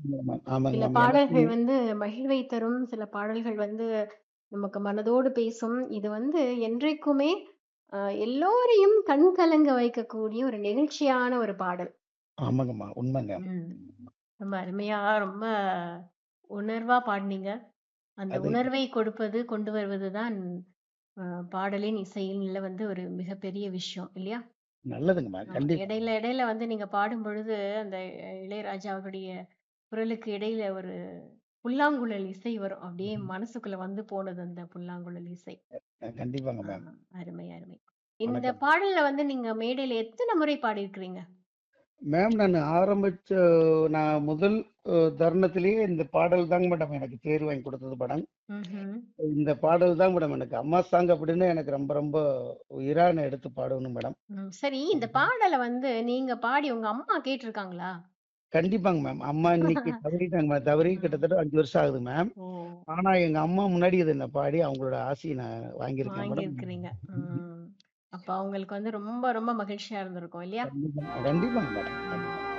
ஆமாங்க ஆமாங்க சில மேம். பாடல்கள் எனக்கு வந்து மகிழ்வை தரும். சில பாடல்கள் வந்து நமக்கு மனதோடு பேசும். இது வந்து என்றைக்குமே அ எல்லோரையும் கண் கலங்க வைக்கக்கூடிய ஒரு நெகிழ்ச்சியான ஒரு பாடல். ஆமாங்கம்மா. உண்மைங்க. ம். ரொம்ப அருமையா, ரொம்ப உணர்வா பாடுனீங்க. அந்த அது உணர்வை கொடுப்பது, கொண்டு வருவது தான் அ பாடலின் இசையில வந்து ஒரு மிகப்பெரிய விஷயம் இல்லையா? நல்லதுங்கம்மா. ஆமா. கண்டிப்பா. இடையில இடையில வந்து நீங்க பாடும்பொழுது, அந்த இளையராஜா அவருடைய குரலுக்கு இடையில ஒரு புல்லாங்குழல் இசை வரும். அப்படியே ம்ஹ்ம். மனசுக்குள்ள வந்து போனது அந்த புல்லாங்குழல் இசை. அ கண்டிப்பாங்க ஆ மேம். அருமை, அருமை. இந்த வணக்கம். பாடல்ல வந்து நீங்க மேடையில எத்தன முறை பாடியிருக்கிறீங்க? மேம் நான் ஆரம்பிச்ச நான் முதல் அ தருணத்திலேயே இந்த பாடல் தாங்க மேடம் எனக்கு தேர்வு வாங்கி குடுத்தது மேடம். ம்ஹ்ம். இந்த பாடல் தான் மேடம் எனக்கு அம்மா சாங் அப்படின்னு எனக்கு ரொம்ப ரொம்ப உயிரா நான் எடுத்து பாடணும் மேடம். ம். சரி இந்த ம்ஹ்ம். பாடல வந்து நீங்க பாடி உங்க அம்மா கேட்டுருக்காங்களா? கண்டிப்பாங்க மேம். அம்மா இன்னைக்கு தவறிட்டாங்க மேம். தவறி ம். கிட்டத்தட்ட 5 வருஷம் ஆகுது மேம். ஓ! ஆனா எங்க அம்மா முன்னாடி இத நான் பாடி அவங்களோட ஆசைய நான் வாங்கியிருக்கேன் மேடம். வாங்கியிருக்கிறீங்க. ம். அப்ப அவங்களுக்கு வந்து ரொம்ப ரொம்ப மகிழ்ச்சியா இருந்திருக்கும் இல்லையா? கண்டிப்பா கண்டிப்பாங்க மேடம். கண்டிப்பா.